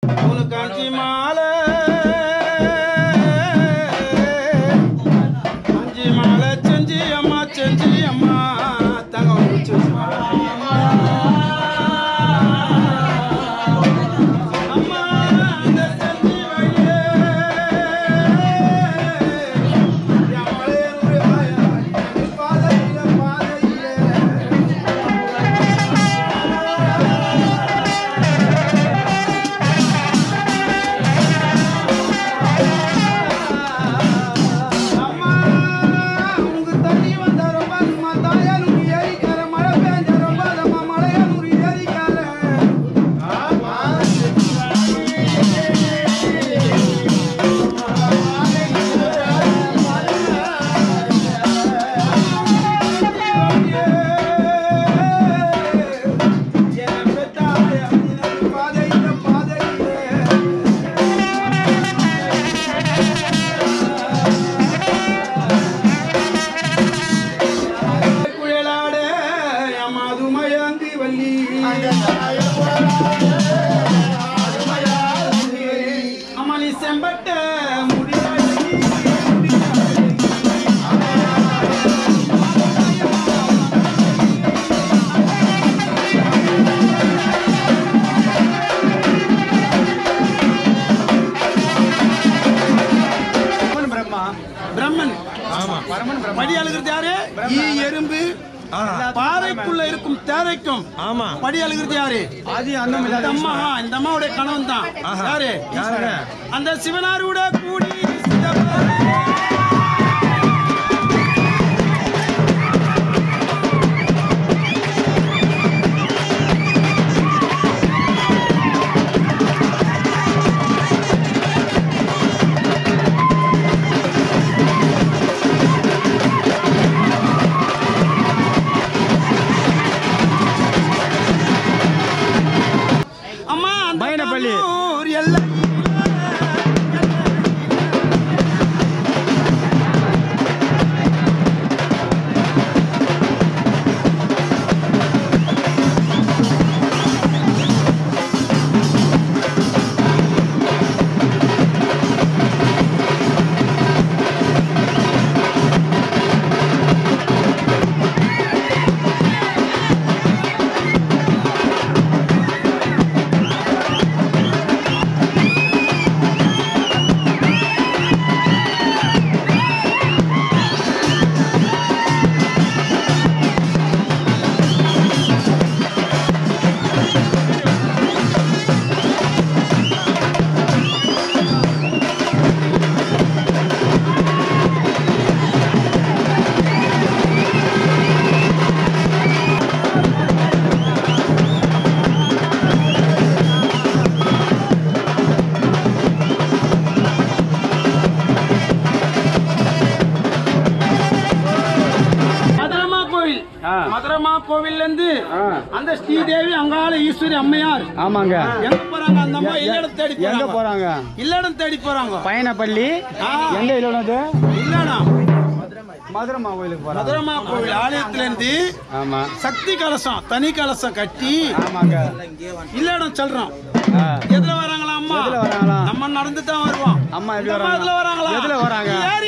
உனக்கு அஞ்சு மாலை அஞ்சு மாலை செஞ்சு அம்மா செஞ்சு அம்மா தங்க வச்சு அம்மா அந்த செஞ்சு வையே என் மலையனுடைய வாயா பாதையில பாதையிலே அம்மா உங்க தண்ணி வந்தா ரொம்ப அம்மா தாயானூர் ஏரிக்கார மழை பெஞ்ச ரொம்ப அம்மா மலையானூர் ஏரிக்கார என்ன பெத்தாலே பாதையில பாதையிலே குழலாட மதுமயந்தி வள்ளி அமளி செம்பட்ட முடியாடி பிரம்மா பிரம்மன் படி அழுகிறது யாரு ஈ எறும்பு பாறைக்குள்ள இருக்கும் தேரைக்கும் ஆமா படி அழுகிறது யாரு ஆதி அந்தம் இந்த இல்லாத அம்மா இந்த அம்மாவுடைய கணவன் தான் ஆஹா. யாரு யாருங்க? அந்த சிவனாரோட கூடி சிதம்பரம். அம்மா அந்த பையனப்பள்ளி. ஊர் எல்லை மதுரமா கோவில் மதுரமா கோவில்ல இருந்து அந்த ஸ்ரீதேவி அங்காள ஈஸ்வரி அம்மையார் ஆமாங்க எங்க போறாங்க அந்த அம்மா இல்லடம் தேடி எங்க போறாங்க போறாங்க இல்லடம் தேடி போறாங்க பயணப்பள்ளி ஆ. எங்க இல்லைனது இல்லடம் மதுரமா கோயிலுக்கு போறாங்க மதுரமா கோவில் ஆலயத்துல இருந்து ஆமா சக்தி கலசம் தனி கலசம் கட்டி ஆமாங்க இல்லடம் சொல்றோம் ஆ. எதுல வராங்களா அம்மா எதுல வராங்களா? நம்ம நடந்து தான் வருவோம் அம்மா எப்படி இந்த அம்மா வராங்க எதுல வராங்களா எதுல வராங்க ஏறி